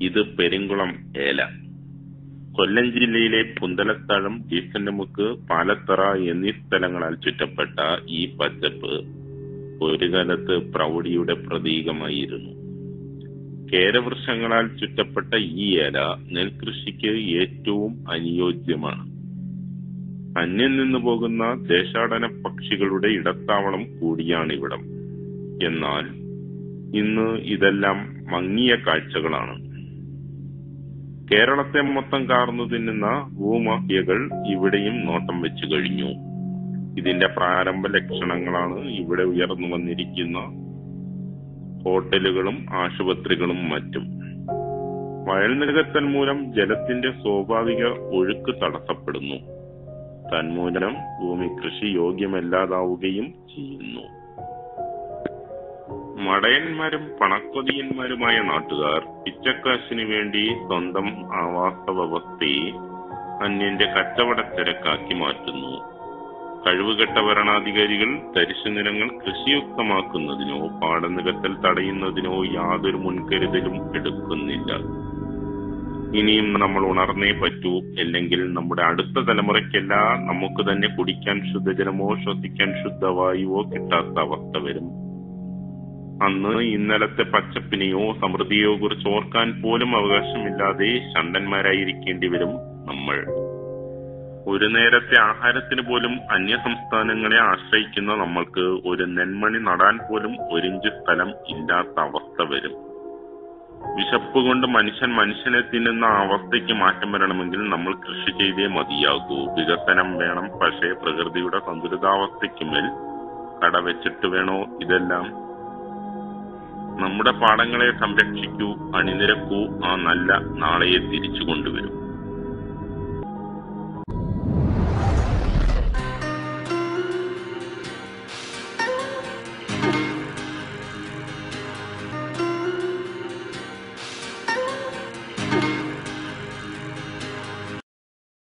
ഇത് പെരുങ്കുളം ഏല കൊല്ലം ജില്ലയിലെ പുന്തലത്താഴം ഡീസന്റമുക്ക് പാലത്തറ എന്നീ സ്ഥലങ്ങളാൽ ചുറ്റപ്പെട്ട ഈ പച്ചപ്പ് ഒരു കാലത്ത് പ്രൗഢിയുടെ പ്രതീകമായിരുന്നു കേരവൃക്ഷങ്ങളാൽ ചുറ്റപ്പെട്ട ഈ ഏല നെൽകൃഷിക്ക് ഏറ്റവും അനുയോജ്യമാണ് അന്യം നിന്നു പോകുന്ന ദേശാടന പക്ഷികളുടെ ഇടത്താവളം കൂടിയാണിവിടം എന്നാൽ ഇന്ന് ഇതെല്ലാം മങ്ങിയ കാഴ്ചകളാണ് കേരളത്തെ മൊത്തം കാർന്നു തിന്നുന്ന ഭൂമാഫിയകൾ ഇവിടെയും നോട്ടം വെച്ചു കഴിഞ്ഞു ഇതിന്റെ പ്രാരംഭ ലക്ഷണങ്ങളാണ് ഇവിടെ ഉയർന്നു വന്നിരിക്കുന്ന ഹോട്ടലുകളും ആശുപത്രികളും മറ്റും വയൽ നികത്തൽ മൂലം ജലത്തിന്റെ സ്വാഭാവിക ഒഴുക്ക് തടസ്സപ്പെടുന്നു തന്മൂലം ഭൂമി കൃഷി യോഗ്യമല്ലാതാവുകയും ചെയ്യുന്നു മടയന്മാരും പണക്കൊതിയന്മാരുമായ നാട്ടുകാർ പിച്ചക്കാശിനു വേണ്ടി സ്വന്തം ആവാസ വ്യവസ്ഥയെ അന്യന്റെ കച്ചവട തിരക്കാക്കി മാറ്റുന്നു കഴിവുകെട്ട ഭരണാധികാരികൾ തരിശുനിലങ്ങൾ കൃഷിയുക്തമാക്കുന്നതിനോ പാടനികത്തൽ തടയുന്നതിനോ യാതൊരു മുൻകരുതലും എടുക്കുന്നില്ല ഇനിയും നമ്മൾ ഉണർന്നേ പറ്റൂ അല്ലെങ്കിൽ നമ്മുടെ അടുത്ത തലമുറയ്ക്കല്ല നമുക്ക് തന്നെ കുടിക്കാൻ ശുദ്ധജലമോ ശ്വസിക്കാൻ ശുദ്ധവായുവോ കിട്ടാത്ത അവസ്ഥ വരും അന്ന് ഇന്നലത്തെ പച്ചപ്പിനെയോ സമൃദ്ധിയോ കുറിച്ച് ഓർക്കാൻ പോലും അവകാശമില്ലാതെ ഷണ്ടന്മാരായിരിക്കേണ്ടി വരും നമ്മൾ ഒരു നേരത്തെ ആഹാരത്തിന് പോലും അന്യ സംസ്ഥാനങ്ങളെ ആശ്രയിക്കുന്ന നമ്മൾക്ക് ഒരു നെന്മണി നടാൻ പോലും ഒരിഞ്ച് സ്ഥലം ഇല്ലാത്ത അവസ്ഥ വരും വിശപ്പ് കൊണ്ട് മനുഷ്യൻ മനുഷ്യനെ തിന്നുന്ന അവസ്ഥയ്ക്ക് മാറ്റം വരണമെങ്കിൽ നമ്മൾ കൃഷി ചെയ്തേ മതിയാകൂ വികസനം വേണം പക്ഷേ പ്രകൃതിയുടെ സന്തുലിതാവസ്ഥയ്ക്ക് മേൽ കടവെച്ചിട്ട് വേണോ ഇതെല്ലാം നമ്മുടെ പാടങ്ങളെ സംരക്ഷിക്കൂ അണിനിരക്കൂ ആ നല്ല നാളെയെ തിരിച്ചു കൊണ്ടുവരും